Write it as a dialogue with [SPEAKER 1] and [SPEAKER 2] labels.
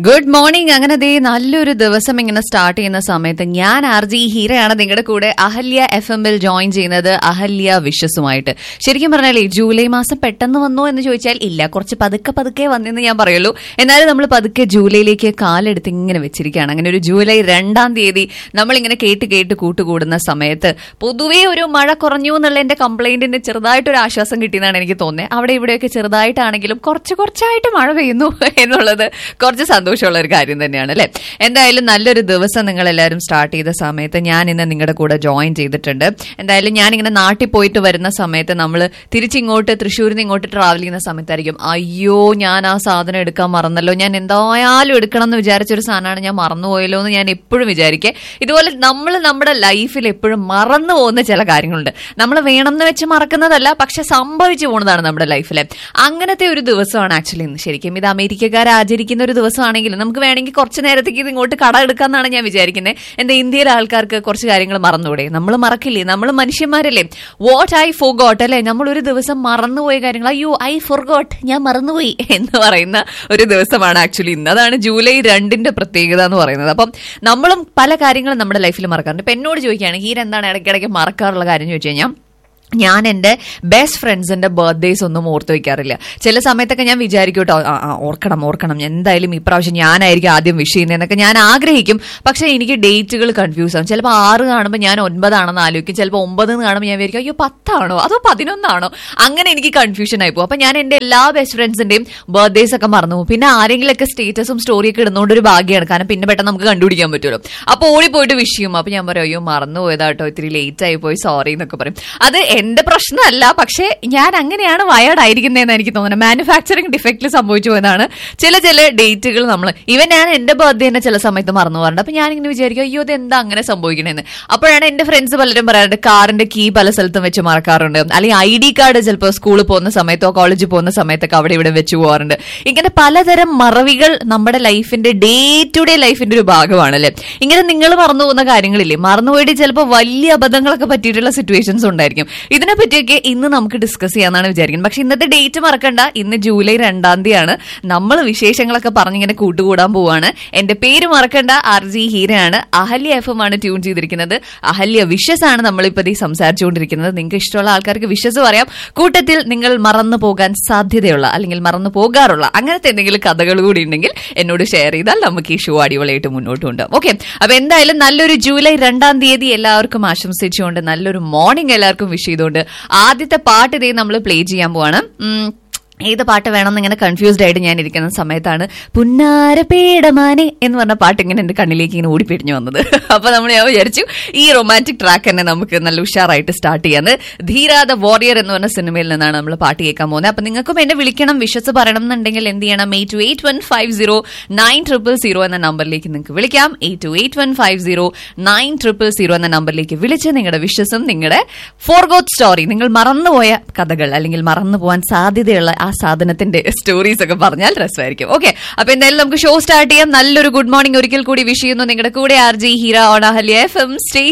[SPEAKER 1] good morning അങ്ങനെ ദേ നല്ലൊരു ദിവസം ഇങ്ങനെ സ്റ്റാർട്ട് ചെയ്യുന്ന സമയത്ത് ഞാൻ ആർ ജി ഹീരയാണ് നിങ്ങളുടെ കൂടെ അഹല്യ എഫ് എമ്മിൽ ജോയിൻ ചെയ്യുന്നത് അഹല്യ വിശ്വസുമായിട്ട് ശരിക്കും പറഞ്ഞാലേ ജൂലൈ മാസം പെട്ടെന്ന് വന്നോ എന്ന് ചോദിച്ചാൽ ഇല്ല കുറച്ച് പതുക്കെ പതുക്കെ വന്നെന്ന് ഞാൻ പറയുള്ളൂ എന്നാലും നമ്മൾ പതുക്കെ ജൂലൈയിലേക്ക് കാലെടുത്ത് ഇങ്ങനെ വെച്ചിരിക്കുകയാണ് അങ്ങനെ ഒരു ജൂലൈ രണ്ടാം തീയതി നമ്മളിങ്ങനെ കേട്ട് കേട്ട് കൂട്ടുകൂടുന്ന സമയത്ത് പൊതുവേ ഒരു മഴ കുറഞ്ഞു എന്നുള്ള എന്റെ കംപ്ലൈന്റിന് ചെറുതായിട്ടൊരു ആശ്വാസം കിട്ടിയെന്നാണ് എനിക്ക് തോന്നുന്നത് അവിടെ ഇവിടെയൊക്കെ ചെറുതായിട്ടാണെങ്കിലും കുറച്ച് കുറച്ചായിട്ട് മഴ പെയ്യുന്നു എന്നുള്ളത് കുറച്ച് സന്തോഷമുള്ള ഒരു കാര്യം തന്നെയാണ് അല്ലെ എന്തായാലും നല്ലൊരു ദിവസം നിങ്ങൾ എല്ലാവരും സ്റ്റാർട്ട് ചെയ്ത സമയത്ത് ഞാൻ ഇന്ന് നിങ്ങളുടെ കൂടെ ജോയിൻ ചെയ്തിട്ടുണ്ട് എന്തായാലും ഞാൻ ഇങ്ങനെ നാട്ടിൽ പോയിട്ട് വരുന്ന സമയത്ത് നമ്മൾ തിരിച്ചിങ്ങോട്ട് തൃശ്ശൂരിൽ നിന്ന് ഇങ്ങോട്ട് ട്രാവൽ ചെയ്യുന്ന സമയത്തായിരിക്കും അയ്യോ ഞാൻ ആ സാധനം എടുക്കാൻ മറന്നല്ലോ ഞാൻ എന്തായാലും എടുക്കണം എന്ന് വിചാരിച്ച ഒരു സാധനമാണ് ഞാൻ മറന്നുപോയല്ലോ എന്ന് ഞാൻ എപ്പോഴും വിചാരിക്കേ ഇതുപോലെ നമ്മൾ നമ്മുടെ ലൈഫിൽ എപ്പോഴും മറന്നു പോകുന്ന ചില കാര്യങ്ങളുണ്ട് നമ്മൾ വേണമെന്ന് വെച്ച് മറക്കുന്നതല്ല പക്ഷെ സംഭവിച്ചു പോകുന്നതാണ് നമ്മുടെ ലൈഫിൽ അങ്ങനത്തെ ഒരു ദിവസമാണ് ആക്ച്വലി ഇന്ന് ശരിക്കും ഇത് അമേരിക്കക്കാർ ആചരിക്കുന്ന ഒരു ദിവസമാണെങ്കിലും നമുക്ക് വേണമെങ്കിൽ കുറച്ച് നേരത്തേക്ക് ഇത് ഇങ്ങോട്ട് കട എടുക്കാന്നാണ് ഞാൻ വിചാരിക്കുന്നത് എന്താ ഇന്ത്യയിലെ ആൾക്കാർക്ക് കുറച്ച് കാര്യങ്ങൾ മറന്നുകൂടെ നമ്മൾ മറക്കില്ലേ നമ്മൾ മനുഷ്യന്മാരല്ലേ വാട്ട് ഐ ഫോഗോട്ട് അല്ലെ നമ്മൾ ഒരു ദിവസം മറന്നുപോയ കാര്യങ്ങൾ അയ്യോ ഐ ഫോർഗോട്ട് ഞാൻ മറന്നുപോയി എന്ന് പറയുന്ന ഒരു ദിവസമാണ് ആക്ച്വലി ഇന്ന് അതാണ് ജൂലൈ രണ്ടിന്റെ പ്രത്യേകത എന്ന് പറയുന്നത് അപ്പം നമ്മളും പല കാര്യങ്ങളും നമ്മുടെ ലൈഫിൽ മറക്കാറുണ്ട് ഇപ്പൊ എന്നോട് ചോദിക്കുകയാണ് ഹീര എന്താണ് ഇടയ്ക്കിടയ്ക്ക് മറക്കാറുള്ള കാര്യം ചോദിച്ചു കഴിഞ്ഞാൽ ഞാൻ എൻ്റെ ബെസ്റ്റ് ഫ്രണ്ട്സിന്റെ ബർത്ത്ഡേസ് ഒന്നും ഓർത്ത് വെക്കാറില്ല ചില സമയത്തൊക്കെ ഞാൻ വിചാരിക്കും കേട്ടോ ആ, ആ, ഓർക്കണം ഓർക്കണം എന്തായാലും ഇപ്രാവശ്യം ഞാനായിരിക്കും ആദ്യം വിഷ് ചെയ്യുന്നതെന്നൊക്കെ ഞാൻ ആഗ്രഹിക്കും പക്ഷേ എനിക്ക് ഡേറ്റുകൾ കൺഫ്യൂസ് ആവും ചിലപ്പോൾ ആറ് കാണുമ്പോൾ ഞാൻ ഒൻപതാണെന്ന് ആലോചിക്കും ചിലപ്പോൾ ഒമ്പത് എന്ന് കാണുമ്പോൾ ഞാൻ വിചാരിക്കും അയ്യോ പത്താണോ അതോ പതിനൊന്നാണോ അങ്ങനെ എനിക്ക് കൺഫ്യൂഷൻ ആയി പോകും അപ്പൊ ഞാൻ എൻ്റെ എല്ലാ ബെസ്റ്റ് ഫ്രണ്ട്സിന്റെയും ബർത്ത്ഡേസ് ഒക്കെ മറന്നു പോകും പിന്നെ ആരെങ്കിലൊക്കെ സ്റ്റേറ്റസും സ്റ്റോറിയൊക്കെ ഇടുന്നതുകൊണ്ട് ഒരു ഭാഗ്യമാണ് കാരണം പിന്നെ പെട്ടെന്ന് നമുക്ക് കണ്ടുപിടിക്കാൻ പറ്റുമല്ലോ അപ്പോൾ ഓടിപ്പോയിട്ട് വിഷ് ചെയ്യും അപ്പൊ ഞാൻ പറയും അയ്യോ മറന്നു പോയതാട്ടോ ഇത്തിരി ലേറ്റ് ആയി പോയി സോറി എന്നൊക്കെ പറയും അത് എന്റെ പ്രശ്നമല്ല പക്ഷേ ഞാൻ അങ്ങനെയാണ് വയർഡ് ആയിരിക്കുന്നതെന്ന് എനിക്ക് തോന്നുന്നത് മാനുഫാക്ചറിങ് ഡിഫക്റ്റിൽ സംഭവിച്ചു പോയതാണ് ചില ചില ഡേറ്റുകൾ നമ്മൾ ഈവൻ ഞാൻ എന്റെ ബർത്ത്ഡേ തന്നെ ചില സമയത്ത് മറന്നു പോകാറുണ്ട് അപ്പൊ ഞാൻ ഇങ്ങനെ വിചാരിക്കും അയ്യോ ഇത് എന്താ അങ്ങനെ സംഭവിക്കണേന്ന് അപ്പോഴാണ് എന്റെ ഫ്രണ്ട്സ് പലരും പറയാറുണ്ട് കാറിന്റെ കീ പല സ്ഥലത്തും വെച്ച് മറക്കാറുണ്ട് അല്ലെങ്കിൽ ഐ ഡി കാർഡ് ചിലപ്പോൾ സ്കൂളിൽ പോകുന്ന സമയത്തോ കോളേജിൽ പോകുന്ന സമയത്തൊക്കെ അവിടെ ഇവിടെ വെച്ച് പോകാറുണ്ട് ഇങ്ങനെ പലതരം മറവികൾ നമ്മുടെ ലൈഫിന്റെ ഡേ ടു ഡേ ലൈഫിന്റെ ഒരു ഭാഗമാണല്ലേ ഇങ്ങനെ നിങ്ങൾ മറന്നു പോകുന്ന കാര്യങ്ങളില്ലേ മറന്നുപോയിട്ട് ചിലപ്പോൾ വലിയ അബദ്ധങ്ങളൊക്കെ പറ്റിയിട്ടുള്ള സിറ്റുവേഷൻസ് ഉണ്ടായിരിക്കും ഇതിനെ പറ്റിയൊക്കെ ഇന്ന് നമുക്ക് ഡിസ്കസ് ചെയ്യാന്നാണ് വിചാരിക്കുന്നത് പക്ഷെ ഇന്നത്തെ ഡേറ്റ് മറക്കണ്ട ഇന്ന് ജൂലൈ രണ്ടാം തീയതിയാണ് നമ്മൾ വിശേഷങ്ങളൊക്കെ പറഞ്ഞിങ്ങനെ കൂട്ടുകൂടാൻ പോവാണ് എന്റെ പേര് മറക്കണ്ട ആർ ജി ഹീരയാണ് അഹല്യ എഫ് എം ആണ് ട്യൂൺ ചെയ്തിരിക്കുന്നത് അഹല്യ വിഷസ് ആണ് നമ്മളിപ്പോ ഈ സംസാരിച്ചുകൊണ്ടിരിക്കുന്നത് നിങ്ങൾക്ക് ഇഷ്ടമുള്ള ആൾക്കാർക്ക് വിഷസ് പറയാം കൂട്ടത്തിൽ നിങ്ങൾ മറന്നു പോകാൻ സാധ്യതയുള്ള അല്ലെങ്കിൽ മറന്നു പോകാറുള്ള അങ്ങനത്തെ എന്തെങ്കിലും കഥകൾ കൂടി ഉണ്ടെങ്കിൽ എന്നോട് ഷെയർ ചെയ്താൽ നമുക്ക് ഈ ഷോ അടിപൊളിയായിട്ട് മുന്നോട്ട് കൊണ്ടുപോകും ഓക്കെ അപ്പൊ എന്തായാലും നല്ലൊരു ജൂലൈ രണ്ടാം തീയതി എല്ലാവർക്കും ആശംസിച്ചുകൊണ്ട് നല്ലൊരു മോർണിംഗ് എല്ലാവർക്കും വിഷ് ചെയ്തുകൊണ്ട് ആദ്യത്തെ പാട്ട് ഇതേ നമ്മൾ പ്ലേ ചെയ്യാൻ പോവാണ് ഉം, ഏത് പാട്ട് വേണമെന്ന് ഇങ്ങനെ കൺഫ്യൂസ്ഡ് ആയിട്ട് ഞാൻ ഇരിക്കുന്ന സമയത്താണ് പുന്നാര പേടമാനെ എന്ന് പറഞ്ഞ പാട്ട് ഇങ്ങനെ എന്റെ കണ്ണിലേക്ക് ഇങ്ങനെ ഓടിപ്പിടിഞ്ഞു വന്നത് അപ്പൊ നമ്മൾ ഞാൻ വിചാരിച്ചു ഈ റൊമാൻറ്റിക് ട്രാക്ക് തന്നെ നമുക്ക് നല്ല ഉഷാറായിട്ട് സ്റ്റാർട്ട് ചെയ്യാന്ന് ധീര ദ വാരിയർ എന്ന് പറഞ്ഞ സിനിമയിൽ നിന്നാണ് നമ്മൾ പാട്ട് കേൾക്കാൻ പോകുന്നത് അപ്പൊ നിങ്ങൾക്കും എന്നെ വിളിക്കണം വിശ്വസ് പറയണം എന്നുണ്ടെങ്കിൽ എന്ത് ചെയ്യണം eight two eight one five zero nine triple zero എന്ന നമ്പറിലേക്ക് നിങ്ങൾക്ക് വിളിക്കാം eight two eight one five zero nine triple zero എന്ന നമ്പറിലേക്ക് വിളിച്ച് നിങ്ങളുടെ വിശ്വസും നിങ്ങളുടെ ഫോർഗോത്ത് സ്റ്റോറി നിങ്ങൾ മറന്നുപോയ കഥകൾ അല്ലെങ്കിൽ മറന്നു പോകാൻ സാധ്യതയുള്ള ആ സാധനത്തിന്റെ സ്റ്റോറീസ് ഒക്കെ പറഞ്ഞാൽ രസമായിരിക്കും ഓക്കെ അപ്പൊ എന്തായാലും നമുക്ക് ഷോ സ്റ്റാർട്ട് ചെയ്യാം നല്ലൊരു ഗുഡ് മോർണിംഗ് ഒരിക്കൽ കൂടി വിഷ് ചെയ്യുന്നു നിങ്ങളുടെ കൂടെ R J Heera on Ahalya F M stay